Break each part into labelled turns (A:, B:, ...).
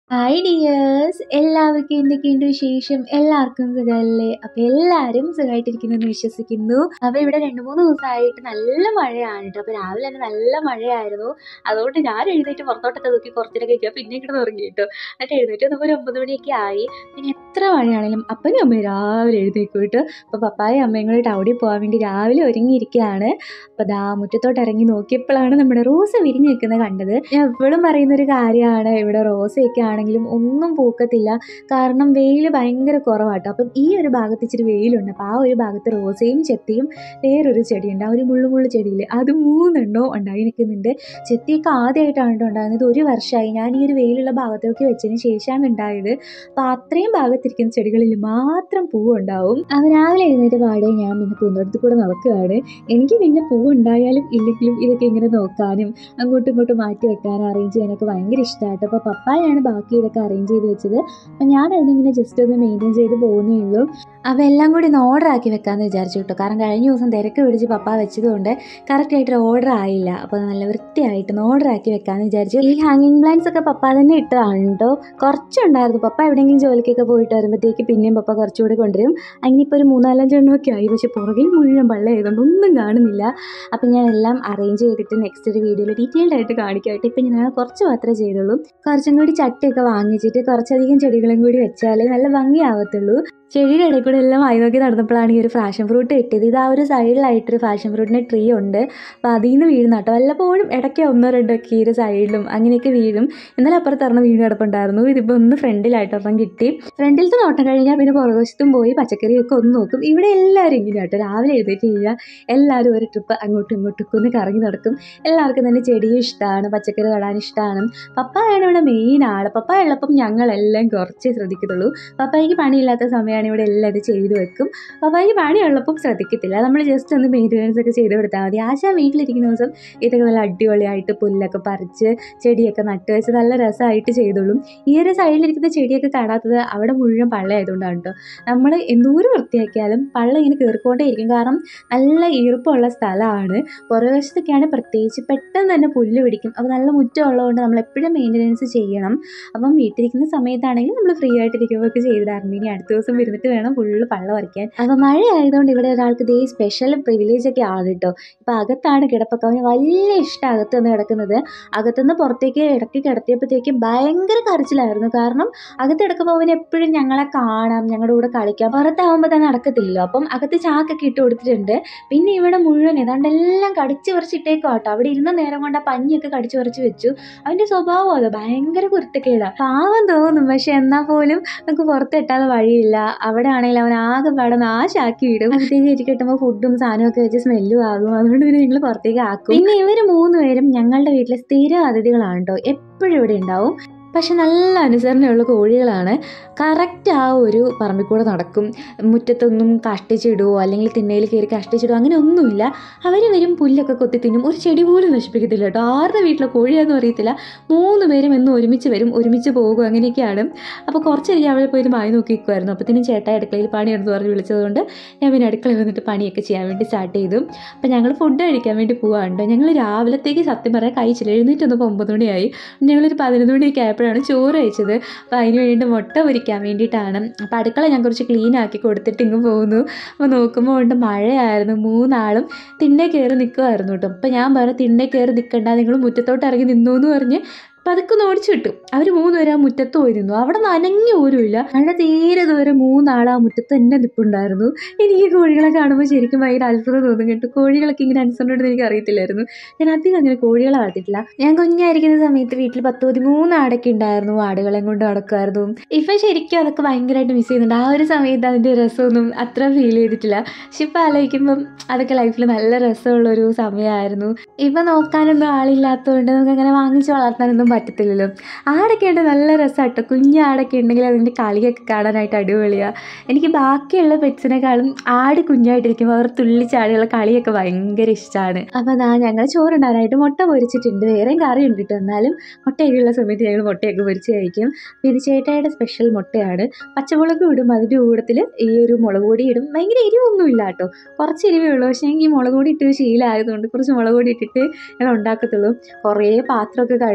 A: Hi dears എല്ലാവർക്കും എന്തൊക്കെയുണ്ട് വിശേഷം എല്ലാവർക്കും സുഖമല്ലേ അപ്പോൾ എല്ലാവരും സുഖമായിട്ടിരിക്കുന്നു എന്ന് വിശ്വസിക്കുന്നു അപ്പോൾ ഇവിടെ രണ്ട് മൂന്ന് ദിവസമായിട്ട് നല്ല മഴയാണ് കേട്ടോ അപ്പോൾ രാവിലെ തന്നെ നല്ല മഴയായിരുന്നു അതുകൊണ്ട് ഞാൻ എഴുന്നേറ്റ് പുറത്തോട്ടൊക്കെ നോക്കി കുറച്ചിട്ട് കഴിക്കുക പിന്നെ ഇങ്ങോട്ട് തുടങ്ങി കേട്ടോ എന്നിട്ട് എഴുന്നേറ്റ് വന്നപ്പോൾ ഒരു ഒമ്പത് മണിയൊക്കെ ആയി പിന്നെ എത്ര മഴയാണെങ്കിലും അപ്പനും അമ്മയും രാവിലെ എഴുന്നേക്കും കേട്ടോ അപ്പോൾ പപ്പായും അമ്മയും കൂടി ടൗണിൽ പോകാൻ വേണ്ടി രാവിലെ ഒരുങ്ങിയിരിക്കുകയാണ് അപ്പോൾ ദാ മുറ്റത്തോട്ട് ഇറങ്ങി നോക്കിയപ്പോഴാണ് നമ്മുടെ റോസ വിരിഞ്ഞ് നിൽക്കുന്നത് കണ്ടത് ഞാൻ എപ്പോഴും പറയുന്ന ഒരു കാര്യമാണ് ഇവിടെ റോസയൊക്കെ ആണെങ്കിലും ഒന്നും പൂക്കത്തില്ല കാരണം വെയിൽ ഭയങ്കര കുറവാട്ടോ അപ്പം ഈ ഒരു ഭാഗത്ത് ഇച്ചിരി വെയിലുണ്ട് അപ്പോൾ ആ ഒരു ഭാഗത്ത് റോസയും ചെത്തിയും വേറൊരു ചെടിയുണ്ട് ആ ഒരു മുള്ളു മുള്ളു ചെടിയിൽ അത് മൂന്നെണ്ണോ ഉണ്ടായി നിൽക്കുന്നുണ്ട് ചെത്തിയൊക്കെ ആദ്യമായിട്ടാണ് കേട്ടോ ഉണ്ടാകുന്നത് ഒരു വർഷമായി ഞാൻ ഈ ഒരു വെയിലുള്ള ഭാഗത്തേക്ക് വെച്ചതിന് ശേഷമാണ് ഉണ്ടായത് അപ്പോൾ അത്രയും ഭാഗത്തിരിക്കുന്ന ചെടികളിൽ മാത്രം പൂവ് ഉണ്ടാവും അവ രാവിലെ എഴുന്നേറ്റ് പാടെ ഞാൻ പിന്നെ പൂന്തോട്ടത്തിൽ കൂടെ നടക്കുകയാണ് എനിക്ക് പിന്നെ പൂവ് ഉണ്ടായാലും ഇല്ലെങ്കിലും ഇതൊക്കെ ഇങ്ങനെ നോക്കാനും അങ്ങോട്ടും ഇങ്ങോട്ടും മാറ്റി വെക്കാനും അറേഞ്ച് ചെയ്യാനൊക്കെ ഭയങ്കര ഇഷ്ടമായിട്ട് അപ്പോൾ പപ്പായാണ് ബാക്കി ഇതൊക്കെ അറേഞ്ച് ചെയ്ത് വെച്ചത് അപ്പം ഞാൻ അതിനിങ്ങനെ ജസ്റ്റ് ഒന്ന് മെയിൻറ്റെയിൻ ചെയ്ത് പോകുന്നേ ഉള്ളൂ അപ്പോൾ എല്ലാം കൂടി ഒന്ന് ഓർഡർ ആക്കി വെക്കാമെന്ന് വിചാരിച്ചു കേട്ടോ കാരണം കഴിഞ്ഞ ദിവസം തിരക്ക് പിടിച്ച് പപ്പ വെച്ചതുകൊണ്ട് കറക്റ്റായിട്ട് ഓർഡർ ആയില്ല അപ്പോൾ നല്ല വൃത്തിയായിട്ട് ഒന്ന് ഓർഡർ ആക്കി വെക്കാമെന്ന് വിചാരിച്ചു ഈ ഹാങ്ങിങ് പ്ലാന്റ്സ് ഒക്കെ പപ്പ തന്നെ ഇട്ടതാണ് കേട്ടോ കുറച്ചുണ്ടായിരുന്നു പപ്പ എവിടെയെങ്കിലും ജോലിക്കൊക്കെ പോയിട്ട് വരുമ്പോഴത്തേക്ക് പിന്നെയും പപ്പ കുറച്ചുകൂടി കൊണ്ടുവരും അങ്ങനെ ഇപ്പോൾ ഒരു മൂന്നാലഞ്ചെണ്ണമൊക്കെ ആയി പക്ഷേ പുറകിൽ മുഴുവൻ പള്ളയായതുകൊണ്ട് ഒന്നും കാണുന്നില്ല അപ്പം ഞാൻ എല്ലാം അറേഞ്ച് ചെയ്തിട്ട് നെക്സ്റ്റ് ഒരു വീഡിയോയിൽ ഡീറ്റെയിൽഡ് ആയിട്ട് കാണിക്കായിട്ട് ഇപ്പം ഞാൻ കുറച്ച് മാത്രമേ ചെയ്തുള്ളൂ കുറച്ചും കൂടി ചട്ടിയൊക്കെ വാങ്ങിച്ചിട്ട് കുറച്ചധികം ചെടികളും കൂടി വെച്ചാൽ നല്ല ഭംഗിയാവത്തുള്ളൂ ചെടിയുടെ ഇടയിൽ കൂടെ എല്ലാം വായി നോക്കി നടന്നപ്പോഴാണ് ഈ ഒരു ഫാഷൻ ഫ്രൂട്ട് കിട്ടിയത് ഇത് ആ ഒരു സൈഡിലായിട്ടൊരു ഫാഷൻ ഫ്രൂട്ടിൻ്റെ ട്രീ ഉണ്ട് അപ്പോൾ അതിൽ നിന്ന് വീഴുന്ന കേട്ടോ വല്ലപ്പോഴും ഇടയ്ക്ക് ഒന്നോ രണ്ടോ ഒക്കെ ഈ ഒരു സൈഡിലും അങ്ങനെയൊക്കെ വീഴും ഇന്നലെ അപ്പുറത്ത് ഒരെണ്ണം വീണ് കിടപ്പുണ്ടായിരുന്നു ഇതിപ്പോൾ ഒന്ന് ഫ്രണ്ടിലായിട്ട് ഒരെണ്ണം കിട്ടി ഫ്രണ്ടിലത്തെ നോട്ടം കഴിഞ്ഞാൽ പിന്നെ പുറകുവശത്തും പോയി പച്ചക്കറിയൊക്കെ ഒന്ന് നോക്കും ഇവിടെ എല്ലാവരും ഇങ്ങനെ കേട്ടോ രാവിലെ എഴുന്നേറ്റ് കഴിഞ്ഞാൽ എല്ലാവരും ഒരു ട്രിപ്പ് അങ്ങോട്ടും ഇങ്ങോട്ടും ഒക്കെ ഒന്ന് കറങ്ങി നടക്കും എല്ലാവർക്കും തന്നെ ചെടിയും ഇഷ്ടമാണ് പച്ചക്കറി നടാൻ ഇഷ്ടമാണ് പപ്പായാണ് ഇവിടെ മെയിൻ ആൾ പപ്പ ഉള്ളപ്പം ഞങ്ങളെല്ലാം കുറച്ചേ ശ്രദ്ധിക്കത്തുള്ളൂ പപ്പായ്ക്ക് പണിയില്ലാത്ത സമയമാണ് ഇവിടെ എല്ലാം ഇത് ചെയ്തു വെക്കും പപ്പായ്ക്ക് പണിയുള്ളപ്പം ശ്രദ്ധിക്കത്തില്ല നമ്മൾ ജസ്റ്റ് ഒന്ന് മെയിൻ്റെനൻസ് ഒക്കെ ചെയ്ത് കൊടുത്താൽ മതി ആശ വീട്ടിലിരിക്കുന്ന ദിവസം ഇതൊക്കെ നല്ല അടിപൊളിയായിട്ട് പുല്ലൊക്കെ പറിച്ച് ചെടിയൊക്കെ നട്ട് വെച്ച് നല്ല രസമായിട്ട് ചെയ്തോളും ഈ ഒരു സൈഡിലിരിക്കുന്ന ചെടിയൊക്കെ കാണാത്തത് അവിടെ മുഴുവൻ പള്ളയായതുകൊണ്ടാണ് കേട്ടോ നമ്മൾ എന്തോരം വൃത്തിയാക്കിയാലും പള്ള ഇങ്ങനെ കയറിക്കൊണ്ടേയിരിക്കും കാരണം നല്ല ഈർപ്പമുള്ള സ്ഥലമാണ് പുറകുവശത്തൊക്കെയാണ് പ്രത്യേകിച്ച് പെട്ടെന്ന് തന്നെ പുല്ല് പിടിക്കും അപ്പോൾ നല്ല മുറ്റമുള്ളതുകൊണ്ട് നമ്മൾ എപ്പോഴും മെയിൻ്റെനൻസ് ചെയ്യണം അപ്പം വീട്ടിലിരിക്കുന്ന സമയത്താണെങ്കിൽ നമ്മൾ ഫ്രീ ആയിട്ടിരിക്കുമ്പോഴൊക്കെ ചെയ്തിടാറുണ്ട് ഇനി അടുത്ത ദിവസം വരുന്നിട്ട് വേണം ഫുള്ള് പള്ള പറിക്കാൻ അപ്പോൾ മഴ ആയതുകൊണ്ട് ഇവിടെ ഒരാൾക്ക് ഇതേ സ്പെഷ്യൽ പ്രിവിലേജ് ഒക്കെ ആണ് കേട്ടോ ഇപ്പോൾ അകത്താണ് കിടപ്പൊക്കെ അവന് വലിയ ഇഷ്ടം അകത്ത് വന്ന് കിടക്കുന്നത് അകത്തുനിന്ന് പുറത്തേക്ക് ഇടയ്ക്ക് കിടത്തിയപ്പോഴത്തേക്ക് ഭയങ്കര കരച്ചിലായിരുന്നു കാരണം അകത്ത് കിടക്കുമ്പോൾ അവൻ എപ്പോഴും ഞങ്ങളെ കാണാം ഞങ്ങളുടെ കൂടെ കളിക്കാം പുറത്താവുമ്പോൾ തന്നെ നടക്കത്തില്ലല്ലോ അപ്പം അകത്ത് ചാക്കൊക്കെ ഇട്ട് കൊടുത്തിട്ടുണ്ട് പിന്നെ ഇവിടെ മുഴുവൻ ഏതാണ്ട് എല്ലാം കടിച്ചു പറിച്ചിട്ടേക്കോ കേട്ടോ അവിടെ ഇരുന്ന നേരം കൊണ്ട് ആ പഞ്ഞിയൊക്കെ കടിച്ചു പറിച്ച് വെച്ചു അവൻ്റെ സ്വഭാവം അത് ഭയങ്കര കുരുത്തക്കേടാ പാവം തോന്നും പക്ഷെ എന്നാൽ പോലും നമുക്ക് പുറത്തിട്ടാതെ വഴിയില്ല അവിടെ ആണെങ്കിൽ അവൻ ആകെ പാടെ നാശാക്കി വിടും അകത്തേക്ക് കയറ്റി കിട്ടുമ്പോൾ ഫുഡും സാധനവും ഒക്കെ വെച്ച് സ്മെല്ലും ആകും അതുകൊണ്ട് പിന്നെ ഞങ്ങൾ പുറത്തേക്ക് ആക്കും പിന്നെ ഇവർ മൂന്നുപേരും ഞങ്ങളുടെ വീട്ടിലെ സ്ഥിര അതിഥികളാണ് കേട്ടോ എപ്പോഴും ഇവിടെ ഉണ്ടാവും പക്ഷെ നല്ല അനുസരണയുള്ള കോഴികളാണ് കറക്റ്റ് ആ ഒരു പറമ്പിൽ കൂടെ നടക്കും മുറ്റത്തൊന്നും കഷ്ടിച്ചിടുവോ അല്ലെങ്കിൽ തിന്നയിൽ കയറി കഷ്ടിച്ചിടുവോ അങ്ങനെ ഒന്നുമില്ല അവർ വരും പുല്ലൊക്കെ കൊത്തി തിന്നും ഒരു ചെടി പോലും നശിപ്പിക്കത്തില്ല കേട്ടോ ആരുടെ വീട്ടിലെ കോഴിയാണെന്ന് അറിയത്തില്ല മൂന്ന് പേരും എന്നും ഒരുമിച്ച് വരും ഒരുമിച്ച് പോകും അങ്ങനെയൊക്കെയാണ് അപ്പോൾ കുറച്ച് കഴിഞ്ഞ് അവിടെ പോയിട്ട് മായി നോക്കി നിൽക്കുമായിരുന്നു അപ്പോഴത്തേനും ചേട്ടാ അടുക്കളയിൽ പണിയാണെന്ന് പറഞ്ഞ് വിളിച്ചതുകൊണ്ട് ഞാൻ പിന്നെ അടുക്കളയിൽ വന്നിട്ട് പണിയൊക്കെ ചെയ്യാൻ വേണ്ടി സ്റ്റാർട്ട് ചെയ്തു അപ്പോൾ ഞങ്ങൾ ഫുഡ് കഴിക്കാൻ വേണ്ടി പോകാറുണ്ട് ഞങ്ങൾ രാവിലത്തേക്ക് സത്യം പറയാൻ കഴിച്ചില്ല എഴുന്നേറ്റ് വന്നപ്പോൾ ഒമ്പത് മണിയായി ഞങ്ങളൊരു പതിനൊന്ന് മണിയൊക്കെ ആയപ്പോഴാണ് ചോറ് കഴിച്ചത് അപ്പോൾ അതിന് വേണ്ടി മുട്ട പൊരിക്കാൻ വേണ്ടിയിട്ടാണ് അപ്പോൾ അടുക്കള ഞാൻ കുറച്ച് ക്ലീൻ ആക്കി കൊടുത്തിട്ട് ഇങ്ങ് പോകുന്നു അപ്പോൾ നോക്കുമ്പോൾ ഉണ്ട് മഴയായിരുന്നു മൂന്നാളും തിണ്ണെ കയറി നിൽക്കുമായിരുന്നു കേട്ടോ അപ്പോൾ ഞാൻ പറഞ്ഞു തിണ്ണെ കയറി നിൽക്കണ്ട നിങ്ങൾ മുറ്റത്തോട്ട് ഇറങ്ങി നിന്നു എന്ന് പറഞ്ഞ് പതുക്കെ ഓടിച്ചു വിട്ടു അവർ മൂന്നുപേരും ആ മുറ്റത്ത് പോയി നിന്നു അവിടെ നനഞ്ഞ പോലുമില്ല അവിടെ തീരെ ദൂരെ മൂന്നാൾ ആ മുറ്റത്ത് തന്നെ നിൽപ്പുണ്ടായിരുന്നു എനിക്ക് കോഴികളെ കാണുമ്പോൾ ശരിക്കും ഭയങ്കര അത്ഭുതം തോന്നും കേട്ടോ കോഴികളൊക്കെ ഇങ്ങനെ അനുസരണമായിട്ട് എനിക്ക് അറിയത്തില്ലായിരുന്നു ഞാൻ അധികം അങ്ങനെ കോഴികളെ വളർത്തിയിട്ടില്ല ഞാൻ കുഞ്ഞായിരിക്കുന്ന സമയത്ത് വീട്ടിൽ പത്ത് പതിമൂന്ന് ആടൊക്കെ ഉണ്ടായിരുന്നു ആടുകളെയും കൊണ്ട് നടക്കുമായിരുന്നു ഇപ്പം ശരിക്കും അതൊക്കെ ഭയങ്കരമായിട്ട് മിസ് ചെയ്യുന്നുണ്ട് ആ ഒരു സമയത്ത് അതിൻ്റെ രസമൊന്നും അത്ര ഫീൽ ചെയ്തിട്ടില്ല പക്ഷെ ഇപ്പം ആലോചിക്കുമ്പം അതൊക്കെ ലൈഫിൽ നല്ല രസമുള്ളൊരു സമയമായിരുന്നു ഇപ്പം നോക്കാനൊന്നും ആളില്ലാത്തതുകൊണ്ട് നമുക്ക് അങ്ങനെ വാങ്ങിച്ച് വളർത്താനൊന്നും പറ്റത്തില്ലല്ലോ ആടൊക്കെ ഉണ്ട് നല്ല രസമാട്ടോ കുഞ്ഞാടൊക്കെ ഉണ്ടെങ്കിൽ അതിൻ്റെ കളിയൊക്കെ കാണാനായിട്ട് അടിപൊളിയാണ് എനിക്ക് ബാക്കിയുള്ള പെറ്റ്സിനെക്കാളും ആട് കുഞ്ഞായിട്ടിരിക്കുമ്പോൾ അവർ തുള്ളിച്ചാടിയുള്ള കളിയൊക്കെ ഭയങ്കര ഇഷ്ടമാണ് അപ്പോൾ അതാ ഞങ്ങൾ ചോറുണ്ടാനായിട്ട് മുട്ട പൊരിച്ചിട്ടുണ്ട് വേറെയും കറി ഉണ്ട് കേട്ടോ എന്നാലും മുട്ടയൊക്കെ ഉള്ള സമയത്ത് ഞങ്ങൾ മുട്ടയൊക്കെ പൊരിച്ച് കഴിക്കും പിന്നെ ചേട്ടായുടെ സ്പെഷ്യൽ മുട്ടയാണ് പച്ചമുളക് ഇടും അതിൻ്റെ കൂടത്തിൽ ഈ ഒരു മുളക് പൊടി ഇടും ഭയങ്കര എരിവൊന്നുമില്ല കേട്ടോ കുറച്ച് എരിവേ ഉള്ളൂ പക്ഷേ എനിക്ക് ഈ മുളക് പൊടി ഇട്ട് ശീലമായതുകൊണ്ട് കുറച്ച് മുളക് പൊടി ഇട്ടിട്ട് ഞങ്ങൾ ഉണ്ടാക്കത്തുള്ളൂ കുറേ പാത്രമൊക്കെ കഴുകാനുണ്ട്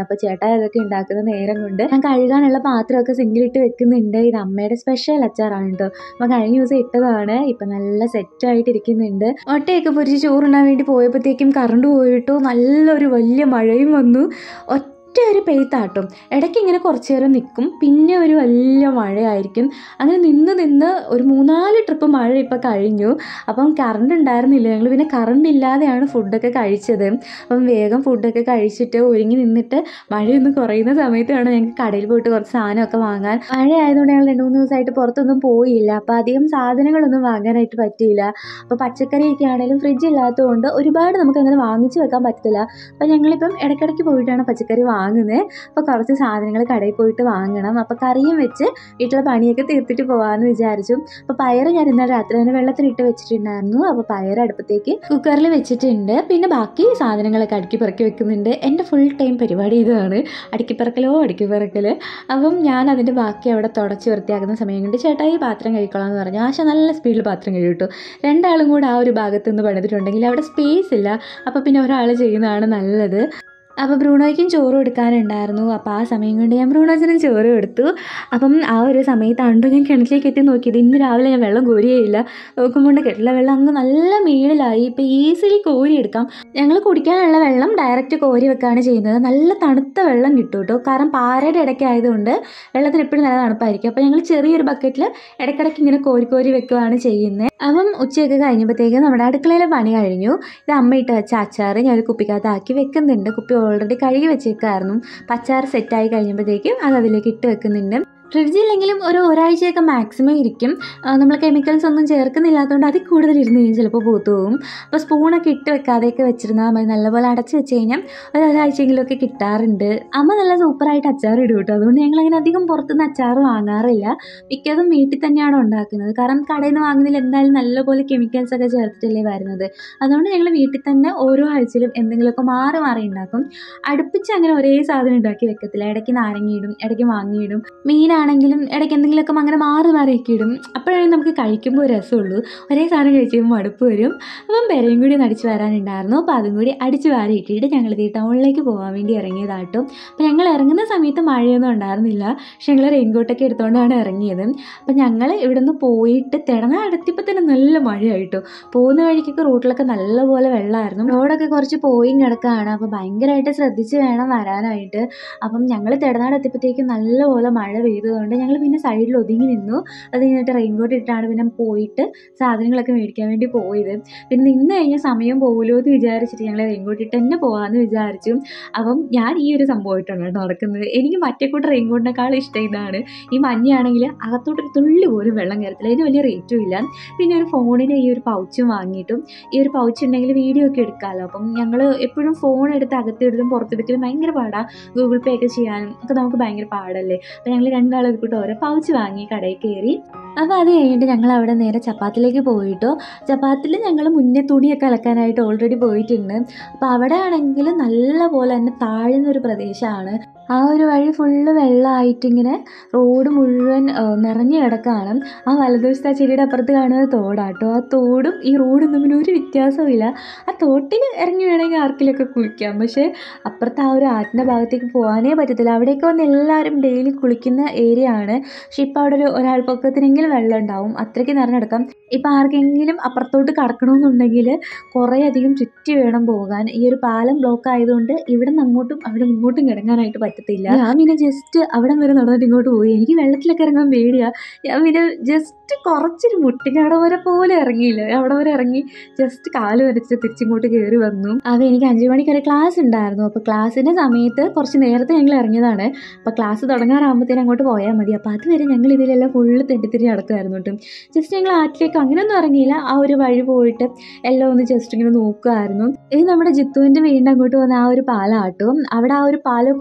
A: അപ്പോൾ ചേട്ടാ ഇതൊക്കെ ഉണ്ടാക്കുന്ന നേരം കൊണ്ട് ഞാൻ കഴുകാനുള്ള പാത്രമൊക്കെ സിങ്കിലിട്ട് വെക്കുന്നുണ്ട് ഇത് അമ്മയുടെ സ്പെഷ്യൽ അച്ചാറാണ് കേട്ടോ അപ്പോൾ കഴിഞ്ഞ ദിവസം ഇട്ടതാണ് ഇപ്പം നല്ല സെറ്റായിട്ട് ഇരിക്കുന്നുണ്ട് ഒട്ടയൊക്കെ പൊരിച്ച് ചോറുണ്ണാൻ വേണ്ടി പോയപ്പോഴത്തേക്കും കറണ്ട് പോയിട്ടു നല്ലൊരു വലിയ മഴയും വന്നു ഒറ്റ ഒരു പെയ്ത്താട്ടും ഇടയ്ക്ക് ഇങ്ങനെ കുറച്ച് നേരം നിൽക്കും പിന്നെ ഒരു വലിയ മഴയായിരിക്കും അങ്ങനെ നിന്ന് നിന്ന് ഒരു മൂന്നാല് ട്രിപ്പ് മഴ ഇപ്പോൾ കഴിഞ്ഞു അപ്പം കറണ്ട് ഉണ്ടായിരുന്നില്ല ഞങ്ങൾ പിന്നെ കറണ്ട് ഇല്ലാതെയാണ് ഫുഡൊക്കെ കഴിച്ചത് അപ്പം വേഗം ഫുഡൊക്കെ കഴിച്ചിട്ട് ഒരുങ്ങി നിന്നിട്ട് മഴയൊന്നും കുറയുന്ന സമയത്താണ് ഞങ്ങൾക്ക് കടയിൽ പോയിട്ട് കുറച്ച് സാധനമൊക്കെ വാങ്ങാൻ മഴ ആയതുകൊണ്ട് ഞങ്ങൾ രണ്ട് മൂന്ന് ദിവസമായിട്ട് പുറത്തൊന്നും പോയില്ല അപ്പോൾ അധികം സാധനങ്ങളൊന്നും വാങ്ങാനായിട്ട് പറ്റിയില്ല അപ്പോൾ പച്ചക്കറിയൊക്കെ ആണെങ്കിലും ഫ്രിഡ്ജ് ഇല്ലാത്തതുകൊണ്ട് ഒരുപാട് നമുക്ക് അങ്ങനെ വാങ്ങിച്ച് വെക്കാൻ പറ്റത്തില്ല അപ്പോൾ ഞങ്ങളിപ്പം ഇടയ്ക്കിടയ്ക്ക് പോയിട്ടാണ് പച്ചക്കറി വാങ്ങുന്നത് അപ്പോൾ കുറച്ച് സാധനങ്ങൾ കടയിൽ പോയിട്ട് വാങ്ങണം അപ്പോൾ കറിയും വെച്ച് വീട്ടിലെ പണിയൊക്കെ തീർത്തിട്ട് പോകാമെന്ന് വിചാരിച്ചു അപ്പോൾ പയർ ഞാൻ ഇന്നലെ രാത്രി തന്നെ വെള്ളത്തിലിട്ട് വെച്ചിട്ടുണ്ടായിരുന്നു അപ്പോൾ പയർ അടുപ്പത്തേക്ക് കുക്കറിൽ വെച്ചിട്ടുണ്ട് പിന്നെ ബാക്കി സാധനങ്ങളൊക്കെ അടുക്കി പെറുക്കി വെക്കുന്നുണ്ട് എൻ്റെ ഫുൾ ടൈം പരിപാടി ഇതാണ് അടുക്കി പെറുക്കലോ അടുക്കി പെറുക്കൽ അപ്പം ഞാൻ അതിൻ്റെ ബാക്കി അവിടെ തുടച്ച് വൃത്തിയാക്കുന്ന സമയം കൊണ്ട് ചേട്ടാ ഈ പാത്രം കഴിക്കോളാം എന്ന് പറഞ്ഞു ആശ നല്ല സ്പീഡിൽ പാത്രം കഴിയിട്ടു രണ്ടാളും കൂടെ ആ ഒരു ഭാഗത്ത് നിന്ന് പണിതിട്ടുണ്ടെങ്കിൽ അവിടെ സ്പേസ് ഇല്ല അപ്പോൾ പിന്നെ ഒരാൾ ചെയ്യുന്നതാണ് നല്ലത് അപ്പോൾ ബ്രൂണോയ്ക്കും ചോറ് കൊടുക്കാനുണ്ടായിരുന്നു അപ്പോൾ ആ സമയം കൊണ്ട് ഞാൻ ബ്രൂണോച്ചനും ചോറ് കൊടുത്തു അപ്പം ആ ഒരു സമയത്താണ്ടോ ഞാൻ കിണറ്റിലേക്ക് എത്തി നോക്കിയത് ഇന്ന് രാവിലെ ഞാൻ വെള്ളം കോരിയേയില്ല നോക്കുമ്പോൾ കെട്ടിലെ വെള്ളം അങ്ങ് നല്ല മേളിലായി ഇപ്പോൾ ഈസിലി കോരിയെടുക്കാം ഞങ്ങൾ കുടിക്കാനുള്ള വെള്ളം ഡയറക്റ്റ് കോരി വെക്കുകയാണ് ചെയ്യുന്നത് നല്ല തണുത്ത വെള്ളം കിട്ടും കേട്ടോ കാരണം പാറയുടെ ഇടയ്ക്ക് ആയതുകൊണ്ട് വെള്ളത്തിന് എപ്പോഴും നല്ല തണുപ്പായിരിക്കും അപ്പോൾ ഞങ്ങൾ ചെറിയൊരു ബക്കറ്റിൽ ഇടയ്ക്കിടയ്ക്ക് ഇങ്ങനെ കോരി കോരി വെക്കുകയാണ് ചെയ്യുന്നത് അപ്പം ഉച്ചയൊക്കെ കഴിഞ്ഞപ്പോഴത്തേക്ക് നമ്മുടെ അടുക്കളയിലെ പണി കഴിഞ്ഞു ഇത് അമ്മ ഇട്ട് വെച്ച അച്ചാർ ഞാൻ ഒരു കുപ്പിക്കകത്താക്കി വെക്കുന്നുണ്ട് കുപ്പി ഓൾറെഡി കഴുകി വെച്ചേക്കായിരുന്നു പച്ചാർ സെറ്റായി കഴിയുമ്പോഴത്തേക്കും അത് അതിലേക്ക് ഇട്ട് വെക്കുന്നുണ്ട് ഫ്രിഡ്ജില്ലെങ്കിലും ഒരു ഒരാഴ്ചയൊക്കെ മാക്സിമം ഇരിക്കും നമ്മൾ കെമിക്കൽസ് ഒന്നും ചേർക്കുന്നില്ലാത്തതുകൊണ്ട് അതിൽ കൂടുതൽ ഇരുന്ന് കഴിഞ്ഞാൽ ചിലപ്പോൾ പൂത്തു പോകും അപ്പോൾ സ്പൂണൊക്കെ ഇട്ട് വെക്കാതെയൊക്കെ വെച്ചിരുന്നാൽ മതി നല്ലപോലെ അടച്ച് വെച്ച് കഴിഞ്ഞാൽ ഒരു ഒരാഴ്ചയെങ്കിലുമൊക്കെ കിട്ടാറുണ്ട് അമ്മ നല്ല സൂപ്പറായിട്ട് അച്ചാർ ഇടും കേട്ടോ അതുകൊണ്ട് ഞങ്ങൾ അങ്ങനെ അധികം പുറത്തുനിന്ന് അച്ചാർ വാങ്ങാറില്ല മിക്കതും വീട്ടിൽ തന്നെയാണ് ഉണ്ടാക്കുന്നത് കാരണം കടയിൽ നിന്ന് വാങ്ങുന്നതിൽ എന്തായാലും നല്ലപോലെ കെമിക്കൽസ് ഒക്കെ ചേർത്തിട്ടല്ലേ വരുന്നത് അതുകൊണ്ട് ഞങ്ങൾ വീട്ടിൽ തന്നെ ഓരോ ആഴ്ചയിലും എന്തെങ്കിലുമൊക്കെ മാറി മാറി ഉണ്ടാക്കും അടുപ്പിച്ച് അങ്ങനെ ഒരേ സാധനം ഉണ്ടാക്കി വെക്കത്തില്ല ഇടയ്ക്ക് നാരങ്ങയിടും ഇടയ്ക്ക് മാങ്ങയിടും മീനാണെങ്കിലും ഇടയ്ക്ക് എന്തെങ്കിലുമൊക്കെ അങ്ങനെ മാറി മാറിയൊക്കെ ഇടും അപ്പോഴാണ് നമുക്ക് കഴിക്കുമ്പോൾ ഒരു രസമുള്ളൂ ഒരേ സാധനം കഴിച്ച് കഴിയുമ്പോൾ മടുപ്പ് വരും അപ്പം പെരയും കൂടി ഒന്ന് അടിച്ച് വരാനുണ്ടായിരുന്നു അപ്പോൾ അതും കൂടി അടിച്ച് വാരി ഇട്ടിട്ട് ഞങ്ങൾ ഈ ടൗണിലേക്ക് പോകാൻ വേണ്ടി ഇറങ്ങിയതാട്ടും അപ്പോൾ ഞങ്ങൾ ഇറങ്ങുന്ന സമയത്ത് മഴയൊന്നും ഉണ്ടായിരുന്നില്ല പക്ഷെ ഞങ്ങൾ റെയിൻകോട്ടൊക്കെ എടുത്തുകൊണ്ടാണ് ഇറങ്ങിയത് അപ്പം ഞങ്ങൾ ഇവിടെ നിന്ന് പോയിട്ട് തിടന അടുത്തിപ്പോൾ തന്നെ നല്ല മഴയായിട്ടോ പോകുന്ന വഴിക്കൊക്കെ റോട്ടിലൊക്കെ നല്ലപോലെ വെള്ളമായിരുന്നു റോഡൊക്കെ കുറച്ച് പോയി കിടക്കുകയാണ് അപ്പോൾ ഭയങ്കരമായിട്ട് ശ്രദ്ധിച്ച് വേണം വരാനായിട്ട് അപ്പം ഞങ്ങൾ തിടനാട് എത്തിയപ്പോഴത്തേക്കും നല്ലപോലെ മഴ പെയ്തതുകൊണ്ട് ഞങ്ങൾ പിന്നെ സൈഡിൽ ഒതുങ്ങി നിന്നു അത് കഴിഞ്ഞിട്ട് റെയിൻകോട്ട് ഇട്ടാണ് പിന്നെ പോയിട്ട് സാധനങ്ങളൊക്കെ മേടിക്കാൻ വേണ്ടി പോയത് പിന്നെ നിന്ന് കഴിഞ്ഞ സമയം പോകുമല്ലോ എന്ന് വിചാരിച്ചിട്ട് ഞങ്ങൾ റെയിൻകോട്ട് ഇട്ട് തന്നെ പോകാമെന്ന് വിചാരിച്ചു അപ്പം ഞാൻ ഈ ഒരു സംഭവമായിട്ടാണ് കേട്ടോ നടക്കുന്നത് എനിക്ക് മറ്റേ കൂട്ട് റെയിൻകോട്ടിനേക്കാൾ ഇഷ്ടം ഇതാണ് ഈ മഞ്ഞയാണെങ്കിൽ അകത്തോട്ടൊരു തുള്ളി പോലും വെള്ളം കയറത്തില്ല ഇതിന് വലിയ റേറ്റും ഇല്ല പിന്നെ ഒരു ഫോണിന് ഈ ഒരു പൗച്ചും വാങ്ങിയിട്ടും ഈ ഒരു പൗച്ച് ഉണ്ടെങ്കിൽ വീഡിയോ ഒക്കെ എടുക്കാമല്ലോ അപ്പം ഞങ്ങൾ എപ്പോഴും ഫോൺ എടുത്ത് അകത്തെടുത്തും പുറത്തെടുക്കലും ഭയങ്കര പാടാണ് ഗൂഗിൾ പേ ഒക്കെ ചെയ്യാനും ഒക്കെ നമുക്ക് ഭയങ്കര പാടല്ലേ അപ്പം ഞങ്ങൾ രണ്ടാളും കൂട്ട് ഓരോ പൗച്ച് വാങ്ങി കടയിൽ കയറി അപ്പോൾ അത് കഴിഞ്ഞിട്ട് ഞങ്ങൾ അവിടെ നേരെ ചപ്പാത്തിലേക്ക് പോയിട്ടോ ചപ്പാത്തിൽ ഞങ്ങൾ മുന്നേ തുണിയൊക്കെ അലക്കാനായിട്ട് ഓൾറെഡി പോയിട്ടുണ്ട് അപ്പോൾ അവിടെ ആണെങ്കിൽ നല്ല പോലെ തന്നെ താഴ്ന്ന ഒരു പ്രദേശമാണ് ആ ഒരു വഴി ഫുള്ള് വെള്ളമായിട്ടിങ്ങനെ റോഡ് മുഴുവൻ ആ, നിറഞ്ഞു കിടക്കുകയാണ് ആ വലതുവശത്ത് ആ ചെടിയുടെ അപ്പുറത്ത് കാണുന്നത് തോടാട്ടോ ആ തോടും ഈ റോഡും തമ്മിൽ ഒരു വ്യത്യാസവും ആ തോട്ടിൽ ഇറങ്ങി വേണമെങ്കിൽ ആർക്കിലൊക്കെ കുളിക്കാം പക്ഷേ അപ്പുറത്ത് ആ ഒരു ആറ്റിൻ്റെ ഭാഗത്തേക്ക് പോകാനേ പറ്റത്തില്ല അവിടേക്ക് വന്ന് എല്ലാവരും ഡെയിലി കുളിക്കുന്ന ഏരിയ ആണ് പക്ഷെ ഇപ്പോൾ അവിടെ ഒരു ഒരാൾ പൊക്കത്തിനെങ്കിലും വെള്ളം ഉണ്ടാവും അത്രയ്ക്ക് നിറഞ്ഞെടുക്കാം ഇപ്പം ആർക്കെങ്കിലും അപ്പുറത്തോട്ട് കടക്കണമെന്നുണ്ടെങ്കിൽ കുറേ അധികം ചുറ്റി വേണം പോകാൻ ഈ ഒരു പാലം ബ്ലോക്ക് ആയതുകൊണ്ട് ഇവിടെ നിന്ന് അങ്ങോട്ടും അവിടെ നിന്ന് ഇങ്ങോട്ടും കിടങ്ങാനായിട്ട് പറ്റത്തില്ല ഞാൻ പിന്നെ ജസ്റ്റ് അവിടം വരെ നടന്നിട്ട് ഇങ്ങോട്ട് പോയി എനിക്ക് വെള്ളത്തിലൊക്കെ ഇറങ്ങാൻ പേടിയാ ഞാൻ പിന്നെ ജസ്റ്റ് കുറച്ചൊരു മുട്ടിനാട വരെ പോലെ ഇറങ്ങിയില്ല അവിടെ വരെ ഇറങ്ങി ജസ്റ്റ് കാല് വരച്ച് തിരിച്ചിങ്ങോട്ട് കയറി വന്നു അത് എനിക്ക് അഞ്ചു മണിക്ക് ഒരു ക്ലാസ് ഉണ്ടായിരുന്നു അപ്പോൾ ക്ലാസ്സിൻ്റെ സമയത്ത് കുറച്ച് നേരത്തെ ഞങ്ങൾ ഇറങ്ങിയതാണ് അപ്പോൾ ക്ലാസ് തുടങ്ങാറാകുമ്പോഴത്തേനും അങ്ങോട്ട് പോയാൽ മതി അപ്പോൾ അതുവരെ ഞങ്ങൾ ഇതിലെല്ലാം ഫുള്ള് തെണ്ടിത്തിരി നടക്കുമായിരുന്നു കേട്ടോ ജസ്റ്റ് ഞങ്ങൾ ആറ്റിലേക്ക് അങ്ങനെയൊന്നും ഇറങ്ങിയില്ല ആ ഒരു വഴി പോയിട്ട് എല്ലാം ഒന്ന് ജസ്റ്റ് ഇങ്ങനെ നോക്കുമായിരുന്നു ഇത് നമ്മുടെ ജിത്തുവിൻ്റെ വീടിൻ്റെ അങ്ങോട്ട് വന്ന ആ ഒരു പാലാട്ടും അവിടെ ആ ഒരു പാലമൊക്കെ ഓൾറെഡി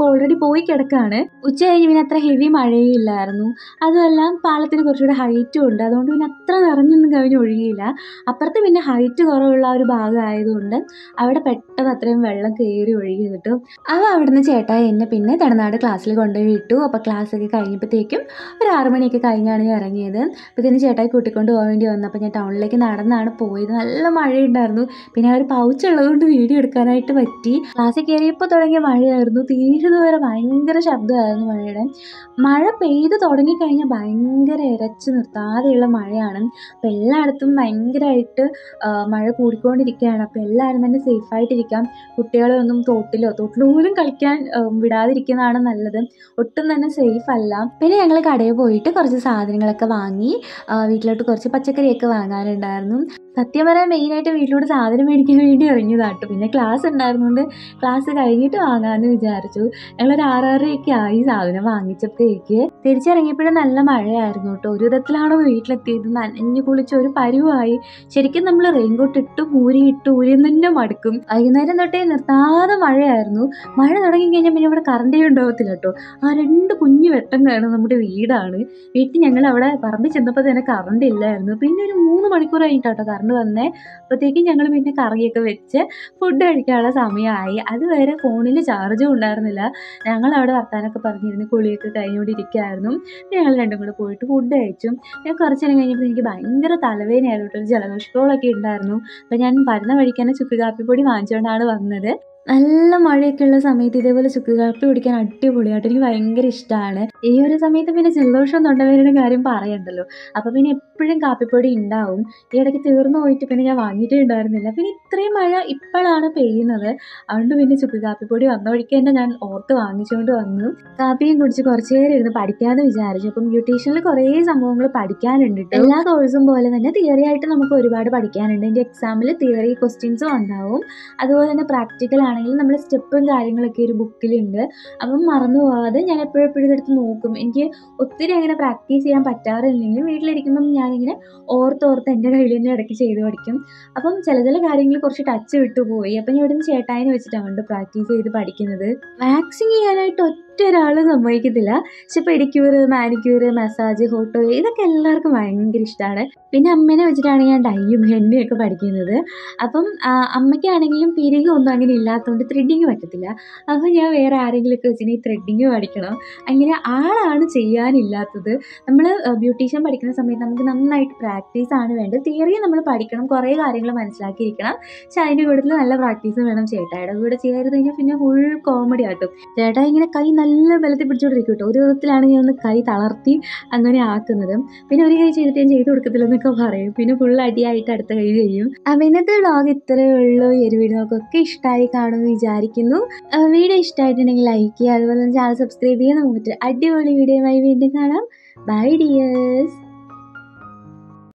A: പോയി കിടക്കാണ് ഉച്ച കഴിഞ്ഞ് പിന്നെ അത്ര ഹെവി മഴയും ഇല്ലായിരുന്നു അതുമല്ല പാലത്തിന് കുറച്ചുകൂടെ ഹൈറ്റും ഉണ്ട് അതുകൊണ്ട് പിന്നെ അത്ര നിറഞ്ഞൊന്നും കവിഞ്ഞ് ഒഴുകിയില്ല അപ്പുറത്ത് പിന്നെ ഹൈറ്റ് കുറവുള്ള ഒരു ഭാഗം ആയതുകൊണ്ട് അവിടെ പെട്ടെന്ന് അത്രയും വെള്ളം കയറി ഒഴുകി കിട്ടും അവ അവിടുന്ന് ചേട്ടായി എന്നെ പിന്നെ തമിഴ്നാട് ക്ലാസ്സിൽ കൊണ്ടുപോയി വിട്ടു അപ്പോൾ ക്ലാസ്സൊക്കെ കഴിഞ്ഞപ്പോഴത്തേക്കും ഒരു ആറ് മണിയൊക്കെ കഴിഞ്ഞാണ് ഞാൻ ഇറങ്ങിയത് അപ്പോൾ ഇതിന് ചേട്ടായി കൂട്ടിക്കൊണ്ട് പോകാൻ വേണ്ടി വന്നപ്പോൾ ഞാൻ ടൗണിലേക്ക് നടന്നാണ് പോയത് നല്ല മഴയുണ്ടായിരുന്നു പിന്നെ ആ ഒരു പൗച്ച് ഉള്ളതുകൊണ്ട് വീഡിയോ എടുക്കാനായിട്ട് പറ്റി ക്ലാസ്സിൽ കയറിയപ്പോൾ തുടങ്ങിയ മഴയായിരുന്നു തീരുന്നത് വരെ ഭയങ്കര ശബ്ദമായിരുന്നു മഴയുടെ മഴ പെയ്ത് തുടങ്ങിക്കഴിഞ്ഞാൽ ഭയങ്കര ഇരച്ച് നിർത്താതെയുള്ള മഴയാണ് അപ്പോൾ എല്ലായിടത്തും ഭയങ്കരമായിട്ട് ആ, മഴ കൂടിക്കൊണ്ടിരിക്കുകയാണ് അപ്പോൾ എല്ലാവരും തന്നെ സേഫായിട്ടിരിക്കാം കുട്ടികളെ ഒന്നും തോട്ടിലോ തോട്ടിൽ പോലും കളിക്കാൻ ആ, വിടാതിരിക്കുന്നതാണ് നല്ലത് ഒട്ടും തന്നെ സേഫ് അല്ല പിന്നെ ഞങ്ങൾ കടയിൽ പോയിട്ട് കുറച്ച് സാധനങ്ങളൊക്കെ വാങ്ങി ആ, വീട്ടിലോട്ട് കുറച്ച് പച്ചക്കറിയൊക്കെ വാങ്ങാനുണ്ടായിരുന്നു സത്യം പറയാൻ മെയിനായിട്ട് വീട്ടിലോട്ട് സാധനം മേടിക്കാൻ വേണ്ടി ഇറങ്ങിയതാട്ടോ പിന്നെ ക്ലാസ് ഉണ്ടായിരുന്നുകൊണ്ട് ക്ലാസ് കഴിഞ്ഞിട്ട് വാങ്ങാമെന്ന് വിചാരിച്ചു ഞങ്ങളൊരു ആറാറരയൊക്കെ ആയി സാധനം വാങ്ങിച്ചപ്പോഴേക്ക് തിരിച്ചിറങ്ങിയപ്പോഴും നല്ല മഴയായിരുന്നു കേട്ടോ ഒരു വിധത്തിലാണോ വീട്ടിലെത്തിയത് നനഞ്ഞു കുളിച്ച് ഒരു പരുവായി ശരിക്കും നമ്മൾ റെയിൻകോട്ട് ഇട്ട് ഊരി ഇട്ട് ഊരി തന്നെ മടുക്കും വൈകുന്നേരം തൊട്ടേ നിർത്താതെ മഴയായിരുന്നു മഴ തുടങ്ങി കഴിഞ്ഞാൽ പിന്നെ ഇവിടെ കറണ്ടേ ഉണ്ടാവത്തില്ല കേട്ടോ ആ രണ്ട് കുഞ്ഞു വെട്ടം കാണും നമ്മുടെ വീടാണ് വീട്ടിൽ ഞങ്ങൾ അവിടെ പറമ്പിൽ ചെന്നപ്പോൾ തന്നെ കറണ്ട് ഇല്ലായിരുന്നു പിന്നെ ഒരു മൂന്ന് മണിക്കൂർ കഴിഞ്ഞിട്ടോ കറണ്ട് വന്നേ അപ്പോഴത്തേക്കും ഞങ്ങൾ പിന്നെ കറിയൊക്കെ വെച്ച് ഫുഡ് കഴിക്കാനുള്ള സമയമായി അതുവരെ ഫോണിൽ ചാർജും ഉണ്ടായിരുന്നില്ല ഞങ്ങൾ അവിടെ വർത്താനൊക്കെ പറഞ്ഞിരുന്ന് കുളിയൊക്കെ കഴിഞ്ഞുകൊണ്ടിരിക്കുകയായിരുന്നു പിന്നെ ഞങ്ങൾ രണ്ടും കൂടെ പോയിട്ട് ഫുഡ് കഴിച്ചു ഞാൻ കുറച്ച് നേരം കഴിഞ്ഞപ്പോൾ എനിക്ക് ഭയങ്കര തലവേദനയായിരുന്നു കേട്ടോ ഒരു ജലദോഷക്കോളൊക്കെ ഉണ്ടായിരുന്നു അപ്പോൾ ഞാൻ വരുന്ന വഴിക്ക് തന്നെ ചുക്ക് കാപ്പിപ്പൊടി വാങ്ങിച്ചുകൊണ്ടാണ് വന്നത് നല്ല മഴയൊക്കെ ഉള്ള സമയത്ത് ഇതേപോലെ ചുക്ക് കാപ്പി കുടിക്കാൻ അടിപൊളിയായിട്ട് എനിക്ക് ഭയങ്കര ഇഷ്ടമാണ് ഈ ഒരു സമയത്ത് പിന്നെ ജലദോഷം തൊണ്ടവേദനയുടെ കാര്യം പറയണ്ടല്ലോ അപ്പോൾ പിന്നെ എപ്പോഴും കാപ്പിപ്പൊടി ഉണ്ടാവും ഈ ഇടയ്ക്ക് തീർന്നു പോയിട്ട് പിന്നെ ഞാൻ വാങ്ങിയിട്ടേ ഉണ്ടായിരുന്നില്ല പിന്നെ ഇത്രയും മഴ ഇപ്പോഴാണ് പെയ്യുന്നത് അതുകൊണ്ട് പിന്നെ ചുക്ക് കാപ്പിപ്പൊടി വന്ന വഴിക്ക് തന്നെ ഞാൻ ഓർത്ത് വാങ്ങിച്ചുകൊണ്ട് വന്നു കാപ്പിയും കുടിച്ച് കുറച്ച് നേരം ഇരുന്ന് പഠിക്കാമെന്ന് വിചാരിച്ചു അപ്പം ബ്യൂട്ടീഷ്യനിൽ കുറേ സംഭവങ്ങൾ പഠിക്കാനുണ്ട് ട്ടോ. എല്ലാ കോഴ്സും പോലെ തന്നെ തിയറി ആയിട്ട് നമുക്ക് ഒരുപാട് പഠിക്കാനുണ്ട് എൻ്റെ എക്സാമിൽ തിയറി ക്വസ്റ്റ്യൻസും ഉണ്ടാവും അതുപോലെ തന്നെ പ്രാക്ടിക്കൽ ആണെങ്കിൽ നമ്മൾ സ്റ്റെപ്പും കാര്യങ്ങളൊക്കെ ഒരു ബുക്കിലുണ്ട് അപ്പം മറന്നു പോകാതെ ഞാൻ എപ്പോഴും എപ്പോഴും ഇതെടുത്ത് നോക്കും എനിക്ക് ഒത്തിരി അങ്ങനെ പ്രാക്ടീസ് ചെയ്യാൻ പറ്റാറില്ലെങ്കിൽ വീട്ടിലിരിക്കുമ്പം ഞാനിങ്ങനെ ഓർത്തോർത്ത് എൻ്റെ കയ്യിൽ തന്നെ ഇടയ്ക്ക് ചെയ്ത് പഠിക്കും അപ്പം ചില ചില കാര്യങ്ങൾ കുറച്ച് ടച്ച് വിട്ടുപോയി അപ്പം ഞാൻ ഇവിടുന്ന് ചേട്ടായിനെ വെച്ചിട്ടാണ് പ്രാക്ടീസ് ചെയ്ത് പഠിക്കുന്നത് വാക്സിൻ ചെയ്യാനായിട്ട് ഒറ്റ ഒരാൾ സമ്മതിക്കത്തില്ല പക്ഷെ പെഡിക്യൂർ മാനിക്യൂർ മസാജ് ഫോട്ടോ ഇതൊക്കെ എല്ലാവർക്കും ഭയങ്കര ഇഷ്ടമാണ് പിന്നെ അമ്മേനെ വെച്ചിട്ടാണ് ഞാൻ ഡൈയും എണ്ണയൊക്കെ പഠിക്കുന്നത് അപ്പം ആ, അമ്മയ്ക്കാണെങ്കിലും പിരികം ഒന്നും അങ്ങനെ ഇല്ലാത്തതുകൊണ്ട് ത്രെഡിങ് പറ്റത്തില്ല അപ്പം ഞാൻ വേറെ ആരെങ്കിലുമൊക്കെ വെച്ചിട്ടുണ്ടെങ്കിൽ ത്രെഡിങ് പഠിക്കണം അങ്ങനെ ആളാണ് ചെയ്യാനില്ലാത്തത് നമ്മൾ ബ്യൂട്ടീഷ്യൻ പഠിക്കുന്ന സമയത്ത് നമുക്ക് നന്നായിട്ട് പ്രാക്ടീസ് ആണ് വേണ്ടത് തിയറി നമ്മൾ പഠിക്കണം കുറേ കാര്യങ്ങൾ മനസ്സിലാക്കിയിരിക്കണം പക്ഷെ അതിൻ്റെ കൂട്ടത്തിൽ നല്ല പ്രാക്ടീസും വേണം ചേട്ടായുടെ കൂടെ ചെയ്ത് കഴിഞ്ഞാൽ പിന്നെ ഫുൾ കോമഡി ആട്ടും ചേട്ടാ ഇങ്ങനെ കൈ നല്ല ബലത്തിൽ പിടിച്ചോണ്ടിരിക്കും കേട്ടോ ഒരു വിധത്തിലാണ് ഞാൻ ഒന്ന് കൈ തളർത്തി അങ്ങനെ ആക്കുന്നത് പിന്നെ ഒരു കൈ ചെയ്തിട്ട് ഞാൻ ചെയ്ത് കൊടുക്കത്തില്ലെന്നൊക്കെ പറയും പിന്നെ ഫുൾ അടിയായിട്ട് അടുത്ത കൈ ചെയ്യും അപ്പം ഇന്നത്തെ വ്ളോഗ് ഇത്രയേ ഉള്ളൂ ഈ ഒരു വീഡിയോ ഒക്കെ ഇഷ്ടമായി കാണുമെന്ന് വിചാരിക്കുന്നു ആ, വീഡിയോ ഇഷ്ടമായിട്ടുണ്ടെങ്കിൽ ലൈക്ക് ചെയ്യുക അതുപോലെ തന്നെ ചാനൽ സബ്സ്ക്രൈബ് ചെയ്യാൻ നമുക്ക് മറ്റൊരു അടിപൊളി വീഡിയോയുമായി വീണ്ടും കാണാം ബൈ ഡിയേഴ്സ്